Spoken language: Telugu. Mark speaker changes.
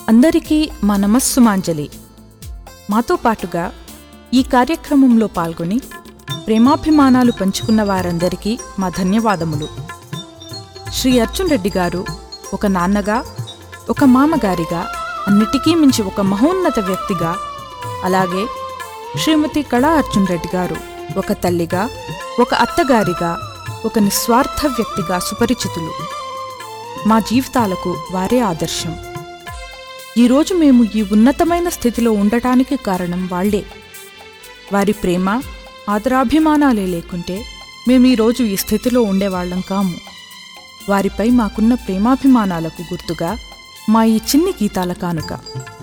Speaker 1: అందరికీ మా నమస్సుమాంజలి మాతో పాటుగా ఈ కార్యక్రమంలో పాల్గొని ప్రేమాభిమానాలు పంచుకున్న వారందరికీ మా ధన్యవాదములు శ్రీ అర్జున్ రెడ్డి గారు ఒక నాన్నగా ఒక మామగారిగా అన్నిటికీ మించి ఒక మహోన్నత వ్యక్తిగా అలాగే శ్రీమతి కళా అర్జున్ రెడ్డి గారు ఒక తల్లిగా ఒక అత్తగారిగా ఒక నిస్వార్థ వ్యక్తిగా సుపరిచితులు మా జీవితాలకు వారే ఆదర్శం ఈరోజు మేము ఈ ఉన్నతమైన స్థితిలో ఉండటానికి కారణం వాళ్లే వారి ప్రేమ ఆదరాభిమానాలే లేకుంటే మేము ఈరోజు ఈ స్థితిలో ఉండేవాళ్ళం కాము వారిపై మాకున్న ప్రేమాభిమానాలకు గుర్తుగా మా ఈ చిన్ని గీతాల కానుక